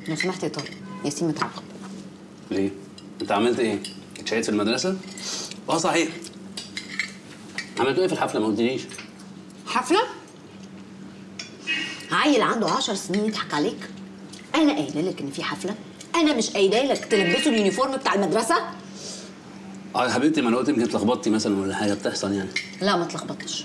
لو سمحت يا طارق ياسين متعاقب ليه؟ انت عملت ايه؟ اتشهيت في المدرسه؟ اه صحيح عملتوا ايه في الحفله ما قلتليش؟ حفله عيل عنده 10 سنين يضحك عليك انا قايله لك ان في حفله انا مش قايله لك تلبسوا اليونيفورم بتاع المدرسه اه يا حبيبتي ما انا قلت يمكن اتلخبطتي مثلا ولا حاجه بتحصل يعني لا ما اتلخبطتش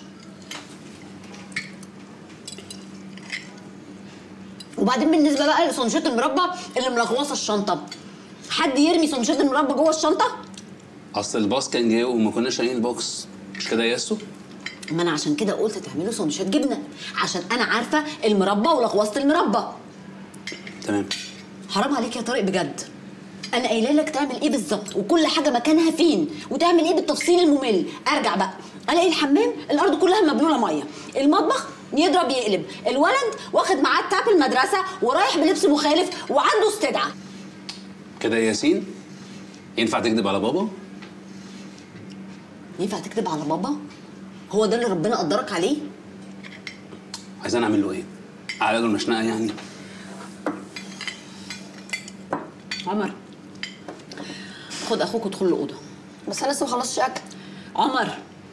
وبعدين بالنسبه بقى لسندوتشات المربى اللي ملغوصه الشنطه حد يرمي سندوتشات المربى جوه الشنطه اصل الباص كان جاي وما كناش لاقيين البوكس مش كده يا ياسو؟ ما انا عشان كده قلت تعملوا سندوتشات جبنه عشان انا عارفه المربى ولغوصه المربى تمام حرام عليك يا طارق بجد انا قايله لك تعمل ايه بالظبط وكل حاجه مكانها فين وتعمل ايه بالتفصيل الممل ارجع بقى الاقي الحمام الارض كلها مبلوله ميه المطبخ يضرب يقلب الولد واخد معاه تاب المدرسه ورايح بلبس مخالف وعنده استدعاء كده يا ياسين ينفع تكذب على بابا؟ ينفع تكذب على بابا هو ده اللي ربنا قدرك عليه عايزين اعمل له ايه؟ على له المشنقه يعني؟ عمر خد اخوك وادخل الاوضه بس انا لسه ما خلصتش اكل عمر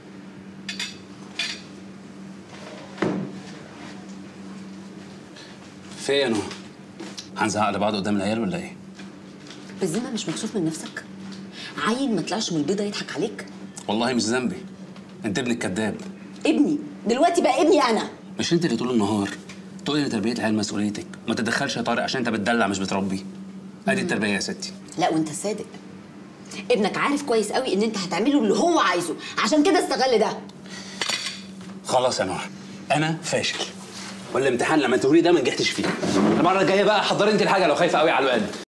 في ايه يا نهى؟ هنزعق لبعض قدام العيال ولا ايه؟ بالذمه مش مكسوف من نفسك عيل ما طلعش من البيضه يضحك عليك والله مش ذنبي انت ابنك كذاب ابني دلوقتي بقى ابني انا مش انت اللي طول النهار تقول ان تربيه العيال مسؤوليتك ما تتدخلش يا طارق عشان انت بتدلع مش بتربي ادي التربيه يا ستي لا وانت صادق ابنك عارف كويس قوي ان انت هتعمله اللي هو عايزه عشان كده استغل ده خلاص يا نهى انا فاشل والامتحان لما تقولي ده ما نجحتش فيه المره الجايه بقى حضري انت الحاجه لو خايفه قوي على الواد